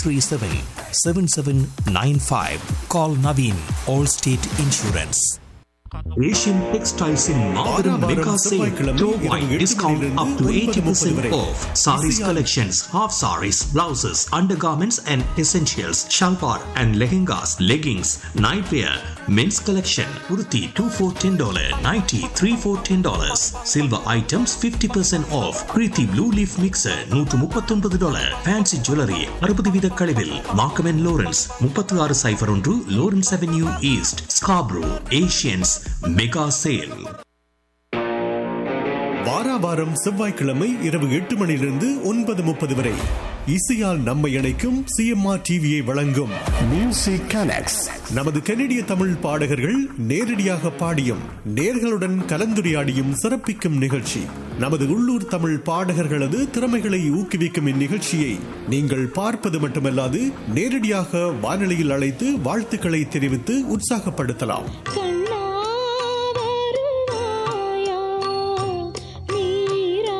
Three seven seven seven nine five call Naveen all state insurance Asian டெக்ஸ்டைல்ஸின் மாபெரும் mega sale டோ wide discount up to 80% off sarees collections half sarees blouses undergarments and essentials shalwar and lehengas leggings nightwear men's collection kurti 2 for 10 dollar nighty 3 for 10 dollars silver items 50% off preeti blue leaf mixer 139 dollar fancy jewelry 60 வீத கழிவில் Markham and Lawrence 36 சைபர் ஒன்று Lawrence avenue east Scarborough Asians mega sale வாரா வாரம் செவ்வாய்க்கிழமை இரவு எட்டு மணியிலிருந்து ஒன்பது முப்பது வரை இசையால் நம்மை இணைக்கும் சிஎம்ஆர் டிவியை வழங்கும் மியூசிக் கனெக்ட்ஸ் நமது கனடிய தமிழ் பாடகர்கள் நேரடியாக பாடியும் நேர்களுடன் கலந்துரையாடியும் சிறப்பிக்கும் நிகழ்ச்சி நமது உள்ளூர் தமிழ் பாடகர்களது திறமைகளை ஊக்குவிக்கும் இந்நிகழ்ச்சியை நீங்கள் பார்ப்பது மட்டுமல்லாது நேரடியாக வானொலியில் அழைத்து வாழ்த்துக்களை தெரிவித்து உற்சாகப்படுத்தலாம் கண்ணா வருவாயா நீரா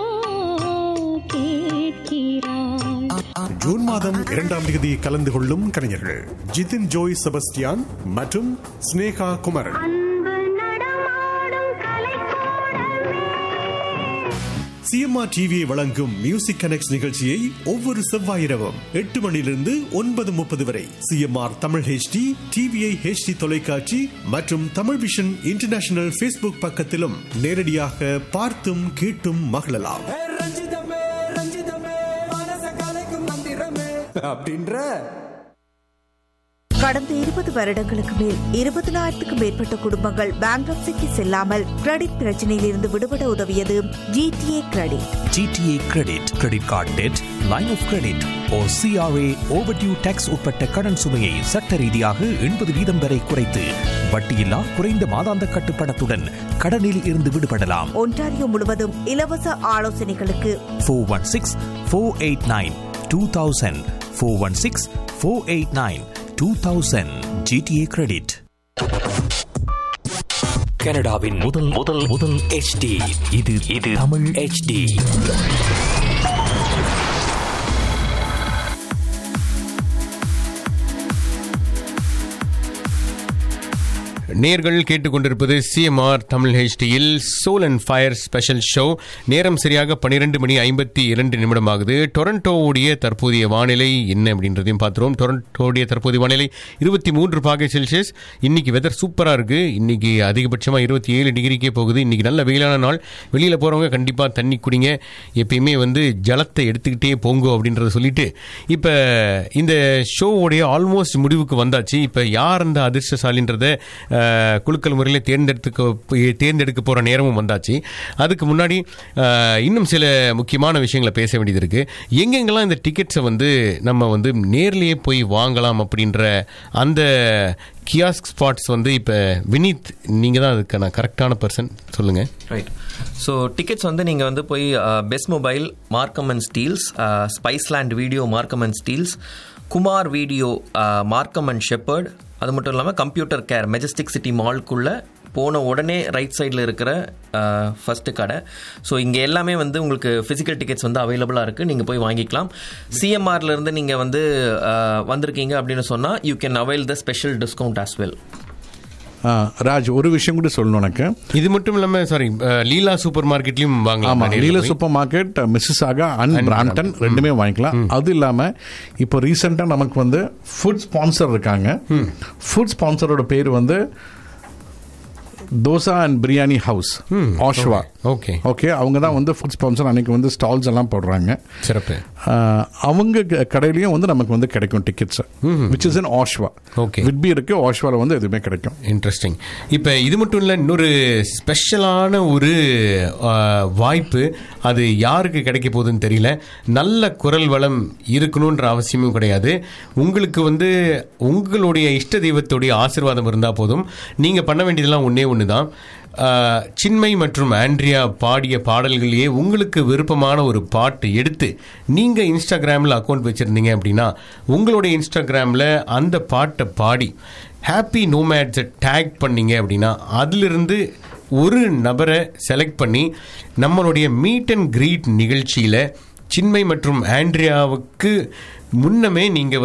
கேட்கிறாய் ஜூன் மாதம் இரண்டாம் தேதி கலந்து கொள்ளும் கலைஞர்கள் ஜிதின் ஜோய் செபஸ்டியான் மற்றும் ஸ்னேகா குமரன் அன்பு நடமாடும் கலைக்கூடமே சிஎம்ஆர் டிவியை வழங்கும் மியூசிக் கனெக்ட் நிகழ்ச்சியை ஒவ்வொரு செவ்வாய் இரவும் எட்டு மணியிலிருந்து ஒன்பது முப்பது வரை CMR Tamil HD TVI HD தொலைக்காட்சி மற்றும் தமிழ் விஷன் இன்டர்நேஷனல் ஃபேஸ்புக் பக்கத்திலும் நேரடியாக பார்த்தும் கேட்டும் மகிழலாம் ஏ ரஞ்சிதமே ரஞ்சிதமே மனச கலைக்கும் மந்திரமே அப்படின்ற கடந்த இருபது வருடங்களுக்கு மேல் இருபதினாயிரத்துக்கும் மேற்பட்ட குடும்பங்கள் பேங்க்ரப்சிக்கு செல்லாமல் கிரெடிட் பிரச்சனையிலிருந்து விடுபட உதவியது GTA credit GTA credit credit card debt line of credit oh CRA overdue taxes உட்பட்ட கடன் சுமையை சட்ட ரீதியாக எண்பது வீதம் வரை குறைத்து வட்டியில்லா குறைந்த மாதாந்த கட்டுப்பணத்துடன் கடனில் இருந்து விடுபடலாம் ஒன்டாரியோ முழுவதும் இலவச ஆலோசனைகளுக்கு four one six four eight nine two thousand four one six four eight nine two thousand GTA credit கனடாவின் முதல் முதல் முதல் HD இது இது தமிழ் HD நேர்கள் கேட்டுக்கொண்டிருப்பது சிஎம்ஆர் தமிழ் ஹெச்டியில் soul and fire special show நேரம் சரியாக பன்னிரெண்டு மணி ஐம்பத்தி இரண்டு நிமிடமாகுது டொரண்டோவுடைய தற்போதைய வானிலை என்ன அப்படின்றதையும் பார்த்துருவோம் டொரண்டோவுடைய தற்போதைய வானிலை இருபத்தி மூன்று பாகை செல்சியஸ் இன்னைக்கு வெதர் சூப்பராக இருக்கு இன்னைக்கு அதிகபட்சமாக இருபத்தி ஏழு டிகிரிக்கே போகுது இன்னைக்கு நல்ல வெயிலான நாள் வெளியில் போகிறவங்க கண்டிப்பாக தண்ணி குடிங்க எப்பயுமே வந்து ஜலத்தை எடுத்துக்கிட்டே போங்கோ அப்படின்றத சொல்லிட்டு இப்போ இந்த ஷோவுடைய ஆல்மோஸ்ட் முடிவுக்கு வந்தாச்சு இப்போ யார் அந்த அதிர்ஷ்டசாலின்றத அஹ், குலுக்கல் முறையில் தேர்ந்தெடுத்துக்க தேர்ந்தெடுக்க போகிற நேரமும் வந்தாச்சு அதுக்கு முன்னாடி அஹ், இன்னும் சில முக்கியமான விஷயங்களை பேச வேண்டியது இருக்கு எங்கெங்கெல்லாம் இந்த டிக்கெட்ஸை வந்து நம்ம வந்து நேர்லேயே போய் வாங்கலாம் அப்படின்ற அந்த கியாஸ்க் ஸ்பாட்ஸ் வந்து இப்போ வினீத் நீங்கள் தான் அதுக்கான கரெக்டான பர்சன் சொல்லுங்கள் ரைட் ஸோ டிக்கெட்ஸ் வந்து நீங்கள் வந்து போய் best mobile Markham and Steeles spiceland video Markham and Steeles Kumar video Markham and Shepherd அது மட்டும் இல்லாமல் கம்ப்யூட்டர் கேர் மெஜஸ்டிக் சிட்டி மால்க்குள்ளே போன உடனே ரைட் சைடில் இருக்கிற ஃபஸ்ட்டு கடை ஸோ இங்கே எல்லாமே வந்து உங்களுக்கு ஃபிசிக்கல் டிக்கெட்ஸ் வந்து அவைலபிளாக இருக்குது நீங்கள் போய் வாங்கிக்கலாம் சிஎம்ஆர்லேருந்து நீங்கள் வந்து அஹ், வந்திருக்கீங்க அப்படின்னு சொன்னால் you can avail the special discount as well ஆ, ராஜ் ஒரு விஷயம் கூட சொல்லணும் உனக்கு இது மட்டும் இல்லாமல் சாரி லீலா சூப்பர் மார்க்கெட்லையும் வாங்கலாம் ஆமா நேர்ல லீல போய். Super market Mississauga and Brampton ரெண்டுமே வாங்கிக்கலாம் அது இல்லாம இப்போ ரீசெண்டா நமக்கு வந்து ஃபுட் ஸ்பான்சர் இருக்காங்க ஃபுட் ஸ்பான்சரோட பேர் வந்து dosa and biryani house Ashwa okay okay அவங்க தான் வந்து ஃபுட் ஸ்பான்சர் அன்னைக்கு வந்து ஸ்டால்ஸ் எல்லாம் போடுறாங்க சிறப்பு ஆஹ், அவங்க க- கடையிலயும் வந்து நமக்கு வந்து கிடைக்கும் tickets which is in Ashwa Okay. Whitby இருக்கு ஆஷ்வால வந்து எதுவுமே கிடைக்கும் இன்ட்ரெஸ்டிங் இப்போ இது மட்டும் இல்லை இன்னொரு ஸ்பெஷலான ஒரு ஆ, வாய்ப்பு அது யாருக்கு கிடைக்க போகுதுன்னு தெரியல நல்ல குரல் வளம் இருக்கணுன்ற அவசியமும் கிடையாது உங்களுக்கு வந்து உங்களுடைய இஷ்ட தெய்வத்துடைய ஆசீர்வாதம் இருந்தால் போதும் நீங்கள் பண்ண வேண்டியதெல்லாம் ஒன்றே ஒன்று தான் ஆ, சின்மை மற்றும் ஆண்ட்ரியா பாடிய பாடல்களையே உங்களுக்கு விருப்பமான ஒரு பாட்டு எடுத்து நீங்கள் இன்ஸ்டாகிராமில் அக்கௌண்ட் வச்சுருந்தீங்க அப்படின்னா உங்களுடைய இன்ஸ்டாகிராமில் அந்த பாட்டை பாடி ஹாப்பி நோமேட்ஸை டேக் பண்ணீங்க அப்படின்னா அதிலிருந்து ஒரு நபரை செலக்ட் பண்ணி நம்மளுடைய மீட் அண்ட் கிரீட் நிகழ்ச்சியில் சின்மை மற்றும் ஆண்ட்ரியாவுக்கு முன்னமே நீங்கள்